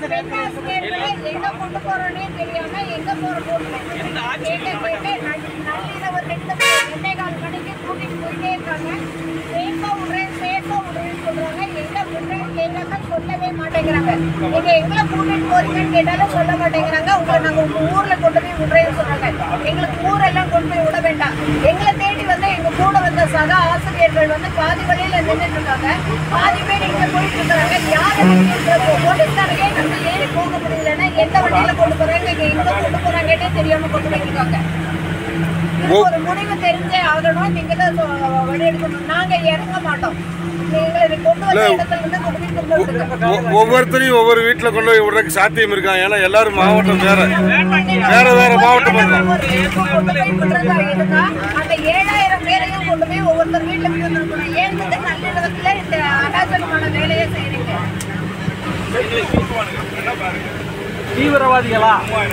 பெண் ஆசிரியர்களை எங்க கொண்டு போறோன்னே தெரியாம எங்க போற போட்டு கேட்டு கேட்டு நள்ளிரவு ரெண்டு மணி ரெண்டே கால் மணிக்கு கூட்டிட்டு போயிட்டே இருக்காங்க சேஃபா விடுறேன் சேஃபா விடுறேன்னு சொல்றாங்க எங்க விடுறேன்னு கேட்டாக்க சொல்லவே மாட்டேங்கிறாங்க நீங்க எங்களை கூட்டிட்டு போறீங்கன்னு கேட்டாலும் சொல்ல மாட்டேங்கிறாங்க உங்களை நாங்க உங்க ஊர்ல கொண்டு போய் விடுறேன்னு சொல்றாங்க எங்களுக்கு ஊரெல்லாம் கொண்டு போய் விட வேண்டாம் எங்களை தேடி வந்து எங்க கூட வந்த சக ஆசிரியர்கள் வந்து பாதி வழியில நின்றுட்டு இருக்காங்க பாதி பேர் இங்க போயிட்டு இருக்காங்க யாரு போலீஸ்காரங்க வந்து ஏறி போக முடியலன்னா எந்த வண்டியில கொண்டு போறாங்க இங்க எங்க கொண்டு போறாங்கன்னே தெரியாம கொண்டு போயிருக்காங்க இதுக்கு ஒரு முடிவு தெரிஞ்சே ஆகணும் நீங்க தான் சொ- வழி எடுக்கணும் நாங்க இறங்க மாட்டோம் நீங்க இதை கொண்டு வந்த இடத்துல இருந்து கொண்டு போய் கொண்டு வந்துருங்க ஒ- ஒவ்வொருத்தரையும் ஒவ்வொரு வீட்டில் கொண்டு போய் விடுறதுக்கு சாத்தியம் இருக்காங்க ஏன்னா எல்லாரும் மாவட்டம் வேற வேற வேற மாவட்டம் பண்றோம் ஒரு வீட்டுக்கு கொண்டு போய் விடுறதா இருந்தா, அந்த ஏழாயிரம் பேரையும் கொண்டு போய் ஒவ்வொருத்தர் வீட்டுல போய் வந்துருக்கணும். ஏன் வந்து நள்ளிரவுல இந்த அடாஜகமான வேலையை செய்றீங்க? தீவிரவாதிகளா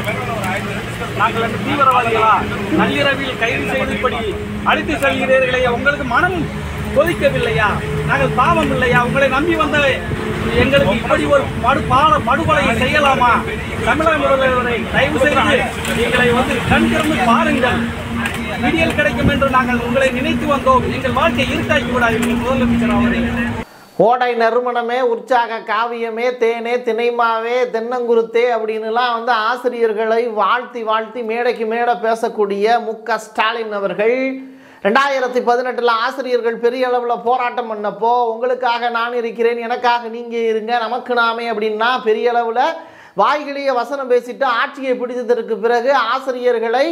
நாங்கள் அந்த தீவிரவாதிகளா நள்ளிரவில் கைது செய்தபடி அழைத்து செல்கிறீர்களே உங்களுக்கு மனம் கொதிக்கவில்லையா நாங்கள் பாவம் இல்லையா உங்களை நம்பி வந்த எங்களுக்கு இப்படி ஒரு படு பால படுகொலையை செய்யலாமா தமிழக முதல்வரை தயவு செய்து எங்களை வந்து கண் திறந்து பாருங்கள் விடியல் கிடைக்கும் என்று நாங்கள் உங்களை நினைத்து வந்தோம் எங்கள் வாழ்க்கை இருட்டாக்கி விடாதீர்கள் முதலமைச்சர் அவர்களே ஓடை நறுமணமே உற்சாக காவியமே தேனே திணைமாவே தென்னங்குருத்தே அப்படின்னுலாம் வந்து ஆசிரியர்களை வாழ்த்தி வாழ்த்தி மேடைக்கு மேடை பேசக்கூடிய மு க ஸ்டாலின் அவர்கள் ரெண்டாயிரத்தி பதினெட்டில் ஆசிரியர்கள் பெரிய அளவில் போராட்டம் பண்ணப்போ உங்களுக்காக நான் இருக்கிறேன் எனக்காக நீங்கள் இருங்க நமக்கு நாமே அப்படின்னா பெரிய அளவில் வாய்கிழிய வசனம் பேசிட்டு ஆட்சியை பிடித்ததற்கு பிறகு ஆசிரியர்களை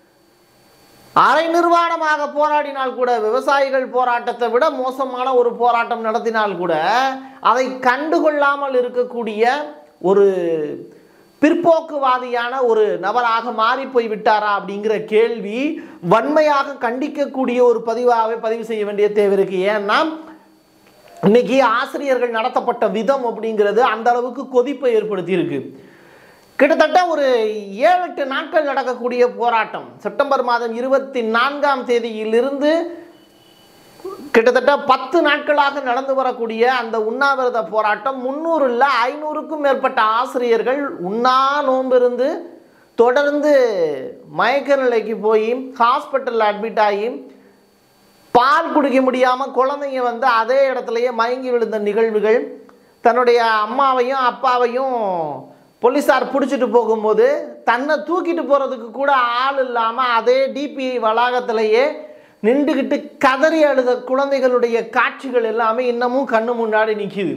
அரை நிர்வாணமாக போராடினால் கூட விவசாயிகள் போராட்டத்தை விட மோசமான ஒரு போராட்டம் நடத்தினால் கூட அதை கண்டுகொள்ளாமல் இருக்கக்கூடிய ஒரு பிற்போக்குவாதியான ஒரு நபராக மாறி போய் விட்டாரா அப்படிங்கிற கேள்வி வன்மையாக கண்டிக்கக்கூடிய ஒரு பதிவாகவே பதிவு செய்ய வேண்டிய தேவை இருக்கு ஏன்னா இன்னைக்கு ஆசிரியர்கள் நடத்தப்பட்ட விதம் அப்படிங்கிறது அந்த அளவுக்கு கொதிப்பை ஏற்படுத்தி இருக்கு கிட்டத்தட்ட ஒரு ஏழு எட்டு நாட்கள் நடக்கக்கூடிய போராட்டம் செப்டம்பர் மாதம் இருபத்தி நான்காம் தேதியிலிருந்து கிட்டத்தட்ட பத்து நாட்களாக நடந்து வரக்கூடிய அந்த உண்ணாவிரத போராட்டம் முந்நூறு இல்லை ஐநூறுக்கும் மேற்பட்ட ஆசிரியர்கள் உண்ணா நோம்பிருந்து தொடர்ந்து மயக்க நிலைக்கு போய் ஹாஸ்பிட்டலில் அட்மிட் ஆகி பால் குடிக்க முடியாமல் குழந்தைங்க வந்து அதே இடத்துலையே மயங்கி விழுந்த நிகழ்வுகள் தன்னுடைய அம்மாவையும் அப்பாவையும் போலீஸார் பிடிச்சிட்டு போகும்போது தன்னை தூக்கிட்டு போகிறதுக்கு கூட ஆள் இல்லாமல் அதே டிபிஐ வளாகத்திலேயே நின்றுக்கிட்டு கதறி அழுத குழந்தைகளுடைய காட்சிகள் எல்லாமே இன்னமும் கண்ணு முன்னாடி நிற்கிது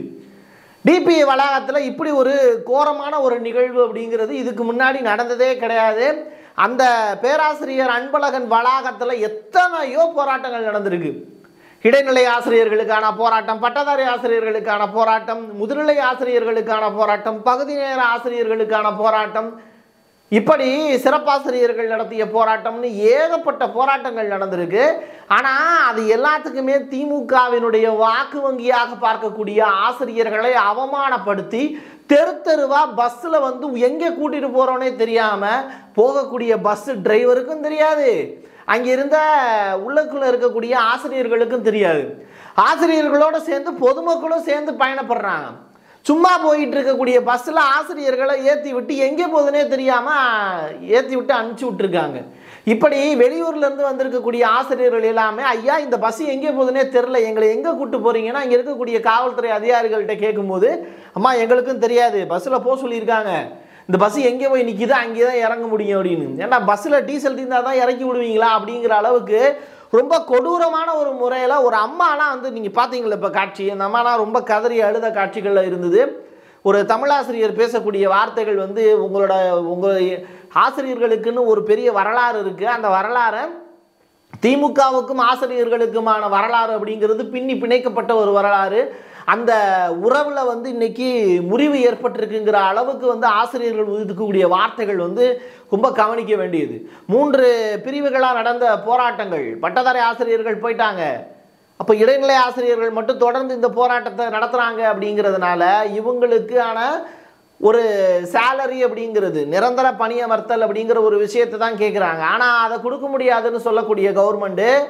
டிபிஐ வளாகத்தில் இப்படி ஒரு கோரமான ஒரு நிகழ்வு அப்படிங்கிறது இதுக்கு முன்னாடி நடந்ததே கிடையாது அந்த பேராசிரியர் அன்பழகன் வளாகத்தில் எத்தனையோ போராட்டங்கள் நடந்திருக்கு இடைநிலை ஆசிரியர்களுக்கான போராட்டம் பட்டதாரி ஆசிரியர்களுக்கான போராட்டம் முதுநிலை ஆசிரியர்களுக்கான போராட்டம் பகுதி நேர ஆசிரியர்களுக்கான போராட்டம் இப்படி சிறப்பாசிரியர்கள் நடத்திய போராட்டம்னு ஏகப்பட்ட போராட்டங்கள் நடந்திருக்கு ஆனால் அது எல்லாத்துக்குமே திமுகவினுடைய வாக்கு வங்கியாக பார்க்கக்கூடிய ஆசிரியர்களை அவமானப்படுத்தி தெரு தெருவா பஸ்ஸில் வந்து எங்கே கூட்டிகிட்டு போகிறோன்னே தெரியாமல் போகக்கூடிய பஸ் டிரைவருக்கும் தெரியாது அங்கே இருந்த உள்ளுக்குள்ள இருக்கக்கூடிய ஆசிரியர்களுக்கும் தெரியாது ஆசிரியர்களோடு சேர்ந்து பொதுமக்களும் சேர்ந்து பயணப்படுறாங்க சும்மா போயிட்டு இருக்கக்கூடிய பஸ்ஸில் ஆசிரியர்களை ஏற்றி விட்டு எங்கே போகுதுன்னே தெரியாமல் ஏற்றி விட்டு அனுப்பிச்சி விட்டுருக்காங்க இப்படி வெளியூர்லேருந்து வந்திருக்கக்கூடிய ஆசிரியர்கள் எல்லாமே ஐயா இந்த பஸ் எங்கே போகுதுன்னே தெரில எங்களை எங்கே கூட்டு போகிறீங்கன்னா இங்கே இருக்கக்கூடிய காவல்துறை அதிகாரிகள்கிட்ட கேட்கும்போது அம்மா எங்களுக்கும் தெரியாது பஸ்ஸில் போக சொல்லியிருக்காங்க இந்த பஸ் எங்கே போய் நிற்கிதோ அங்கே தான் இறங்க முடியும் அப்படின்னு ஏன்னா பஸ்ஸில் டீசல் தீர்ந்தால் தான் இறக்கி விடுவீங்களா அப்படிங்கிற அளவுக்கு ரொம்ப கொடூரமான ஒரு முறையில் ஒரு அம்மாலாம் வந்து நீங்கள் பார்த்தீங்களா இப்போ காட்சி அந்த அம்மாலாம் ரொம்ப கதறி அழுத காட்சிகளில் இருந்தது ஒரு தமிழாசிரியர் பேசக்கூடிய வார்த்தைகள் வந்து உங்களோட உங்கள் ஆசிரியர்களுக்குன்னு ஒரு பெரிய வரலாறு இருக்குது அந்த வரலாறை திமுகவுக்கும் ஆசிரியர்களுக்குமான வரலாறு அப்படிங்கிறது பின்னி பிணைக்கப்பட்ட ஒரு வரலாறு அந்த உறவில் வந்து இன்னைக்கு முறிவு ஏற்பட்டிருக்குங்கிற அளவுக்கு வந்து ஆசிரியர்கள் ஒதுக்கக்கூடிய வார்த்தைகள் வந்து ரொம்ப கவனிக்க வேண்டியது மூன்று பிரிவுகளாக நடந்த போராட்டங்கள் பட்டதாரி ஆசிரியர்கள் போயிட்டாங்க அப்போ இடைநிலை ஆசிரியர்கள் மட்டும் தொடர்ந்து இந்த போராட்டத்தை நடத்துகிறாங்க அப்படிங்கிறதுனால இவங்களுக்கான ஒரு சேலரி அப்படிங்கிறது நிரந்தர பணியமர்த்தல் அப்படிங்கிற ஒரு விஷயத்தை தான் கேட்குறாங்க ஆனால் அதை கொடுக்க முடியாதுன்னு சொல்லக்கூடிய கவர்மெண்ட்டு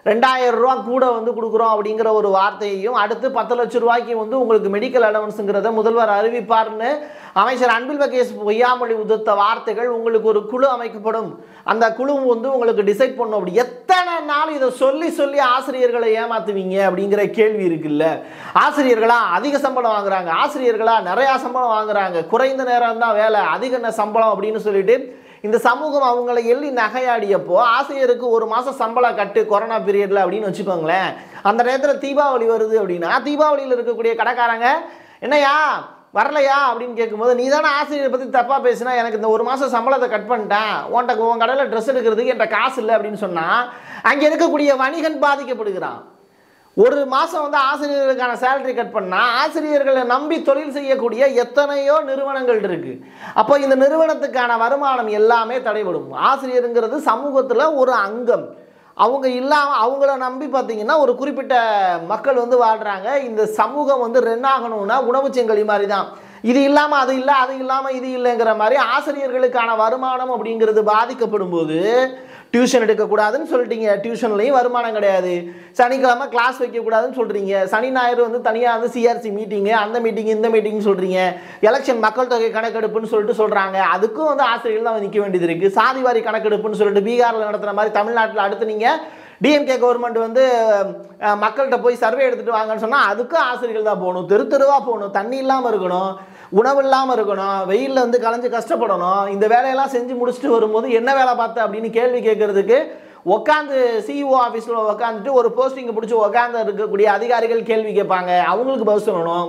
ரெண்டாயிரம் ரூபா கூட வந்து கொடுக்குறோம் அப்படிங்கிற ஒரு வார்த்தையையும் அடுத்து பத்து லட்சம் ரூபாய்க்கு வந்து உங்களுக்கு மெடிக்கல் அலவன்ஸுங்கிறத முதல்வர் அறிவிப்பார்னு அமைச்சர் அன்பில் மகேஷ் பொய்யாமொழி உதிர்த்த வார்த்தைகள் உங்களுக்கு ஒரு குழு அமைக்கப்படும் அந்த குழு வந்து உங்களுக்கு டிசைட் பண்ணும் அப்படி எத்தனை நாள் இதை சொல்லி சொல்லி ஆசிரியர்களை ஏமாத்துவீங்க அப்படிங்கிற கேள்வி இருக்குல்ல ஆசிரியர்களா அதிக சம்பளம் வாங்குறாங்க ஆசிரியர்களா நிறையா சம்பளம் வாங்குறாங்க குறைந்த நேரம் தான் வேலை அதிக ந- சம்பளம் அப்படின்னு சொல்லிட்டு இந்த சமூகம் அவங்களை எள்ளி நகையாடியப்போ ஆசிரியருக்கு ஒரு மாதம் சம்பளம் கட்டு கொரோனா பீரியடில் அப்படின்னு வச்சுக்கோங்களேன் அந்த நேரத்தில் தீபாவளி வருது அப்படின்னா தீபாவளியில் இருக்கக்கூடிய கடைக்காரங்க என்னய்யா வரலையா அப்படின்னு கேட்கும்போது நீ தானே ஆசிரியரை பற்றி தப்பாக பேசினா எனக்கு இந்த ஒரு மாதம் சம்பளத்தை கட் பண்ணிட்டேன் உன்கிட்ட உன் கடையில் ட்ரெஸ் எடுக்கிறதுக்கு என்கிட்ட காசு இல்லை அப்படின்னு சொன்னால் அங்கே இருக்கக்கூடிய வணிகன் பாதிக்கப்படுகிறான் ஒரு மாதம் வந்து ஆசிரியர்களுக்கான சேலரி கட் பண்ணால் ஆசிரியர்களை நம்பி தொழில் செய்யக்கூடிய எத்தனையோ நிறுவனங்கள் இருக்கு அப்போ இந்த நிறுவனத்துக்கான வருமானம் எல்லாமே தடைபடும் ஆசிரியருங்கிறது சமூகத்தில் ஒரு அங்கம் அவங்க இல்லாமல் அவங்கள நம்பி பார்த்தீங்கன்னா ஒரு குறிப்பிட்ட மக்கள் வந்து வாழ்கிறாங்க இந்த சமூகம் வந்து ரன் ஆகணும்னா உணவு செங்கலி மாதிரி தான் இது இல்லாமல் அது இல்லை அது இல்லாமல் இது இல்லைங்கிற மாதிரி ஆசிரியர்களுக்கான வருமானம் அப்படிங்கிறது பாதிக்கப்படும் போது டியூஷன் எடுக்கக்கூடாதுன்னு சொல்லிட்டீங்க டியூஷன்லையும் வருமானம் கிடையாது சனிக்கிழமை கிளாஸ் வைக்கக்கூடாதுன்னு சொல்கிறீங்க சனி ஞாயிறு வந்து தனியாக வந்து சிஆர்சி மீட்டிங்கு அந்த மீட்டிங் இந்த மீட்டிங் சொல்கிறீங்க எலெக்ஷன் மக்கள் தொகை கணக்கெடுப்புன்னு சொல்லிட்டு சொல்கிறாங்க அதுக்கும் வந்து ஆசிரியர்கள் தான் நிற்க வேண்டியது இருக்குது சாதிவாரி கணக்கெடுப்புன்னு சொல்லிட்டு பீகாரில் நடத்துகிற மாதிரி தமிழ்நாட்டில் அடுத்து நீங்கள் டிஎம்கே கவர்மெண்ட் வந்து அஹ், மக்கள்கிட்ட போய் சர்வே எடுத்துகிட்டு வாங்கன்னு சொன்னால் அதுக்கும் ஆசிரியர்கள் தான் போகணும் தெரு தெருவாக போகணும் தண்ணி இல்லாமல் இருக்கணும் உணவு இல்லாமல் இருக்கணும் வெயிலில் வந்து கலைஞ்சு கஷ்டப்படணும் இந்த வேலையெல்லாம் செஞ்சு முடிச்சுட்டு வரும்போது என்ன வேலை பார்த்த அப்படின்னு கேள்வி கேட்கறதுக்கு உட்காந்து சிஇஓ ஆஃபீஸில் உட்காந்துட்டு ஒரு போஸ்டிங்கை பிடிச்சி உட்காந்து இருக்கக்கூடிய அதிகாரிகள் கேள்வி கேட்பாங்க அவங்களுக்கு பதில் சொல்லணும்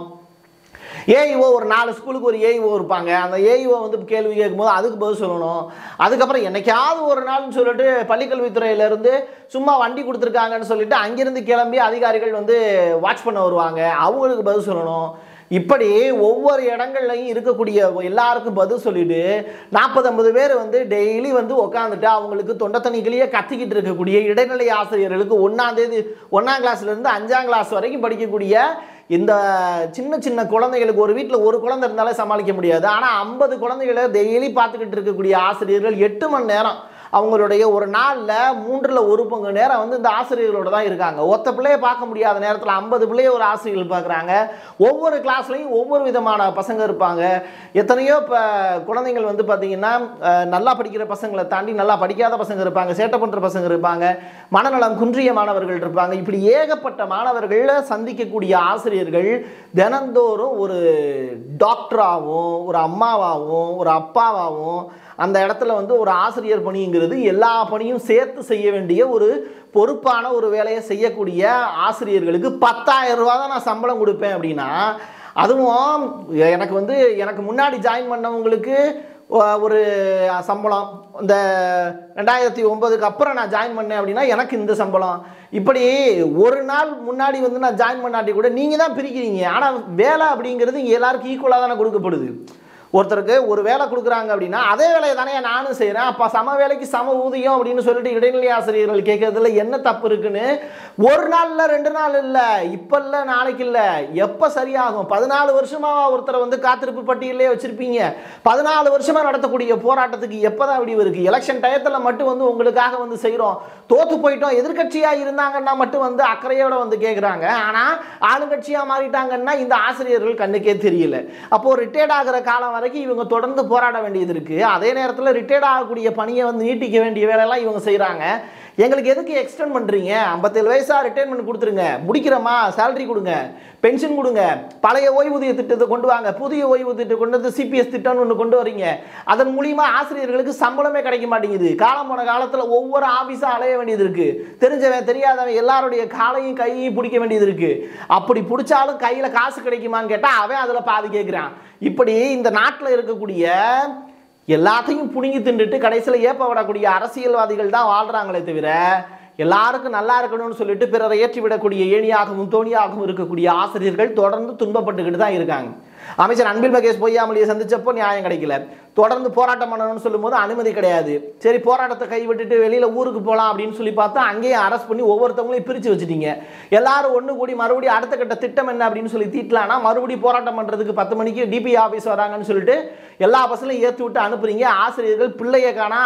ஏஇஓ ஒரு நாலு ஸ்கூலுக்கு ஒரு ஏஇஓ இருப்பாங்க அந்த ஏஇஓ வந்து கேள்வி கேட்கும்போது அதுக்கு பதில் சொல்லணும் அதுக்கப்புறம் என்னைக்காவது ஒரு நாள்னு சொல்லிட்டு பள்ளிக்கல்வித்துறையிலேருந்து சும்மா வண்டி கொடுத்துருக்காங்கன்னு சொல்லிட்டு அங்கிருந்து கிளம்பி அதிகாரிகள் வந்து வாட்ச் பண்ண வருவாங்க அவங்களுக்கு பதில் சொல்லணும் இப்படி ஒவ்வொரு இடங்கள்லையும் இருக்கக்கூடிய எல்லாருக்கும் பதில் சொல்லிட்டு நாற்பது ஐம்பது பேர் வந்து டெய்லி வந்து உட்காந்துட்டு அவங்களுக்கு தொண்டை தண்ணிகளையே கத்திக்கிட்டு இருக்கக்கூடிய இடைநிலை ஆசிரியர்களுக்கு ஒன்றாம் தேதி ஒன்றாம் கிளாஸ்லேருந்து அஞ்சாம் கிளாஸ் வரைக்கும் படிக்கக்கூடிய இந்த சின்ன சின்ன குழந்தைகளுக்கு ஒரு வீட்டில் ஒரு குழந்தை இருந்தாலே சமாளிக்க முடியாது ஆனால் ஐம்பது குழந்தைகளை டெய்லி பார்த்துக்கிட்டு இருக்கக்கூடிய ஆசிரியர்கள் எட்டு மணி நேரம் அவங்களுடைய ஒரு நாளில் மூன்றில் ஒரு பங்கு நேரம் வந்து இந்த ஆசிரியர்களோட தான் இருக்காங்க ஒத்த பிள்ளைய பார்க்க முடியாத நேரத்தில் ஐம்பது பிள்ளைய ஒரு ஆசிரியர்கள் பார்க்குறாங்க ஒவ்வொரு கிளாஸ்லையும் ஒவ்வொரு விதமான பசங்க இருப்பாங்க எத்தனையோ இப்போ குழந்தைகள் வந்து பார்த்திங்கன்னா அஹ், நல்லா படிக்கிற பசங்களை தாண்டி நல்லா படிக்காத பசங்க இருப்பாங்க சேட்டை பண்ணுற பசங்க இருப்பாங்க மனநலம் குன்றிய மாணவர்கள் இருப்பாங்க இப்படி ஏகப்பட்ட மாணவர்களை சந்திக்கக்கூடிய ஆசிரியர்கள் தினந்தோறும் ஒரு டாக்டராகவும் ஒரு அம்மாவாகவும் ஒரு அப்பாவாகவும் அந்த இடத்துல வந்து ஒரு ஆசிரியர் பணிங்கிறது எல்லா பணியும் சேர்த்து செய்ய வேண்டிய ஒரு பொறுப்பான ஒரு வேலையை செய்யக்கூடிய ஆசிரியர்களுக்கு பத்தாயிரம் ரூபா தான் நான் சம்பளம் கொடுப்பேன் அப்படின்னா அதுவும் எனக்கு வந்து எனக்கு முன்னாடி ஜாயின் பண்ணவங்களுக்கு ஒ- ஒரு சம்பளம் இந்த ரெண்டாயிரத்தி ஒன்பதுக்கு அப்புறம் நான் ஜாயின் பண்ணேன் அப்படின்னா எனக்கு இந்த சம்பளம் இப்படி ஒரு நாள் முன்னாடி வந்து நான் ஜாயின் பண்ணாட்டி கூட நீங்கள் தான் பிரிக்கிறீங்க ஆனால் வேலை அப்படிங்கிறது இங்கே எல்லாருக்கும் ஈக்குவலாக தானே கொடுக்கப்படுது ஒருத்தருக்கு ஒரு வேலை கொடுக்குறாங்க அப்படின்னா அதே வேலையை தானே நானும் செய்கிறேன் அப்போ சம வேலைக்கு சம ஊதியம் அப்படின்னு சொல்லிட்டு இடைநிலை ஆசிரியர்கள் கேட்கறதுல என்ன தப்பு இருக்குன்னு ஒரு நாளில் ரெண்டு நாள் இல்லை இப்போ இல்லை நாளைக்கு இல்லை எப்போ சரியாகும் பதினாலு வருஷமாக ஒருத்தரை வந்து காத்திருப்பு பட்டியலே வச்சுருப்பீங்க பதினாலு வருஷமாக நடத்தக்கூடிய போராட்டத்துக்கு எப்போ தான் விடிவு இருக்குது எலெக்ஷன் டயத்தில் மட்டும் வந்து உங்களுக்காக வந்து செய்கிறோம் தோத்து போயிட்டோம் எதிர்க்கட்சியாக இருந்தாங்கன்னா மட்டும் வந்து அக்கறையோட வந்து கேட்குறாங்க ஆனால் ஆளுங்கட்சியாக மாறிட்டாங்கன்னா இந்த ஆசிரியர்கள் கண்ணுக்கே தெரியல அப்போது ரிட்டையர்ட் ஆகிற காலம் வரைக்கும் இவங்க தொடர்ந்து போராட வேண்டியது இருக்குது அதே நேரத்தில் ரிட்டையர்ட் ஆகக்கூடிய பணியை வந்து நீட்டிக்க வேண்டிய வேலையெல்லாம் இவங்க செய்கிறாங்க எங்களுக்கு எதுக்கு எக்ஸ்டெண்ட் பண்ணுறீங்க ஐம்பத்தேழு வயசா ரிட்டைர்மெண்ட் கொடுத்துருங்க முடிக்கிறோமா சேலரி கொடுங்க பென்ஷன் கொடுங்க பழைய ஓய்வூதிய திட்டத்தை கொண்டு வாங்க புதிய ஓய்வூதிய திட்டம் கொண்டு வந்து சிபிஎஸ் திட்டம்னு ஒன்று கொண்டு வரீங்க அதன் மூலியமா ஆசிரியர்களுக்கு சம்பளமே கிடைக்க மாட்டேங்குது காலம் போன காலத்தில் ஒவ்வொரு ஆஃபீஸாக அலைய வேண்டியது இருக்கு தெரிஞ்சவன் தெரியாதவன் எல்லாருடைய காலையும் கையையும் பிடிக்க வேண்டியது இருக்கு அப்படி பிடிச்சாலும் கையில் காசு கிடைக்குமான்னு கேட்டால் அவன் அதில் பாதி கேட்குறான் இப்படி இந்த நாட்டில் இருக்கக்கூடிய எல்லாத்தையும் புடுங்கி தின்றுட்டு கடைசியில் ஏப்ப விடக்கூடிய அரசியல்வாதிகள் தான் வாழ்றாங்களே தவிர எல்லாருக்கும் நல்லா இருக்கணும்னு சொல்லிட்டு பிறரை ஏற்றி விடக்கூடிய ஏணியாகவும் தோணியாகவும் இருக்கக்கூடிய ஆசிரியர்கள் தொடர்ந்து துன்பப்பட்டுக்கிட்டு தான் இருக்காங்க அமைச்சர் அன்பில் மகேஷ் பொய்யாமொழியை சந்திச்சப்போ நியாயம் கிடைக்கல தொடர்ந்து போராட்டம் பண்ணணும்னு சொல்லும்போது அனுமதி கிடையாது சரி போராட்டத்தை கைவிட்டுட்டு வெளியில ஊருக்கு போகலாம் அப்படின்னு சொல்லி பார்த்தா அங்கேயும் அரெஸ்ட் பண்ணி ஒவ்வொருத்தவங்களையும் பிரிச்சு வச்சுட்டீங்க எல்லாரும் ஒன்று கூடி மறுபடியும் அடுத்த கட்ட திட்டம் என்ன அப்படின்னு சொல்லி தீட்டலாம்னா மறுபடியும் போராட்டம் பண்றதுக்கு பத்து மணிக்கு டிபி ஆஃபீஸ் வராங்கன்னு சொல்லிட்டு எல்லா பஸ்லையும் ஏற்றி விட்டு அனுப்புறீங்க ஆசிரியர்கள் பிள்ளைய காணா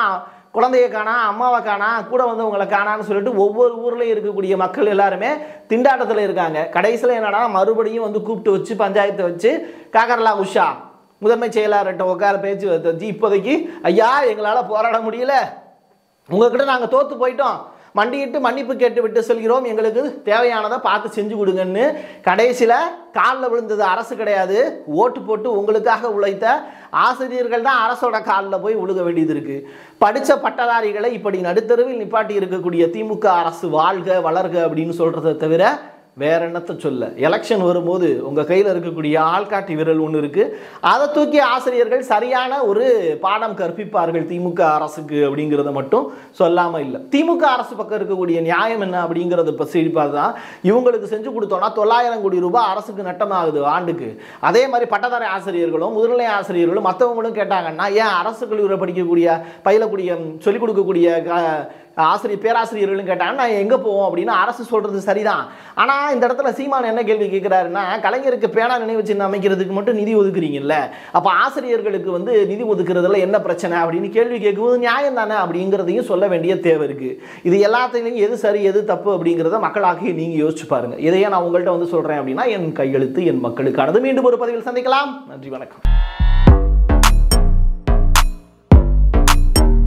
குழந்தைய காணா அம்மாவை காணா கூட வந்தவங்களை காணான்னு சொல்லிட்டு ஒவ்வொரு ஊர்லயும் இருக்கக்கூடிய மக்கள் எல்லாருமே திண்டாட்டத்தில் இருக்காங்க கடைசியில் என்னடா மறுபடியும் வந்து கூப்பிட்டு வச்சு பஞ்சாயத்தை வச்சு காக்கர்லா உஷா முதன்மை செயலாளர்கிட்ட உட்கார பேச்சு வச்சு இப்போதைக்கு ஐயா எங்களால் போராட முடியல உங்ககிட்ட நாங்கள் தோத்து போயிட்டோம் மண்டியிட்டு மன்னிப்பு கேட்டு விட்டு செல்கிறோம் எங்களுக்கு தேவையானதை பார்த்து செஞ்சு கொடுங்கன்னு கடைசியில் காலில் விழுந்தது அரசு கிடையாது ஓட்டு போட்டு உங்களுக்காக உழைத்த ஆசிரியர்கள் தான் அரசோட காலில் போய் விழுக வேண்டியது இருக்கு படித்த பட்டதாரிகளை இப்படி நடுத்தருவில் நிப்பாட்டி இருக்கக்கூடிய திமுக அரசு வாழ்க வளர்க அப்படின்னு சொல்றதை தவிர வேற என்னத்த சொல்ல எலெக்ஷன் வரும்போது உங்க கையில் இருக்கக்கூடிய ஆள்காட்டி விரல் ஒன்று இருக்கு அதை தூக்கி ஆசிரியர்கள் சரியான ஒரு பாடம் கற்பிப்பார்கள் திமுக அரசுக்கு அப்படிங்கிறத மட்டும் சொல்லாம இல்லை திமுக அரசு பக்கம் இருக்கக்கூடிய நியாயம் என்ன அப்படிங்கிறத இப்போ சிரிப்பாக தான் இவங்களுக்கு செஞ்சு கொடுத்தோம்னா தொள்ளாயிரம் கோடி ரூபாய் அரசுக்கு நட்டமாகுது ஆண்டுக்கு அதே மாதிரி பட்டதாரி ஆசிரியர்களும் முதுநிலை ஆசிரியர்களும் மற்றவங்களும் கேட்டாங்கன்னா ஏன் அரசு கல்லூரியில் படிக்கக்கூடிய பயிலக்கூடிய சொல்லிக் கொடுக்கக்கூடிய க- ஆசிரியர் பேராசிரியர்களும் கேட்டாங்க நான் எங்கே போவோம் அப்படின்னு அரசு சொல்கிறது சரிதான் ஆனால் இந்த இடத்துல சீமான் என்ன கேள்வி கேட்குறாருன்னா கலைஞருக்கு பேனா நினைவு சின்னம் அமைக்கிறதுக்கு மட்டும் நிதி ஒதுக்குறீங்கல்ல அப்போ ஆசிரியர்களுக்கு வந்து நிதி ஒதுக்குறதுல என்ன பிரச்சனை அப்படின்னு கேள்வி கேட்கும்போது நியாயம் தானே அப்படிங்கிறதையும் சொல்ல வேண்டிய தேவை இருக்குது இது எல்லாத்துலேயும் எது சரி எது தப்பு அப்படிங்கிறத மக்களாகி நீங்கள் யோசிச்சு பாருங்கள் இதையே நான் உங்கள்கிட்ட வந்து சொல்கிறேன் அப்படின்னா என் கையெழுத்து என் மக்களுக்கானது மீண்டும் ஒரு பதிவில் சந்திக்கலாம் நன்றி வணக்கம்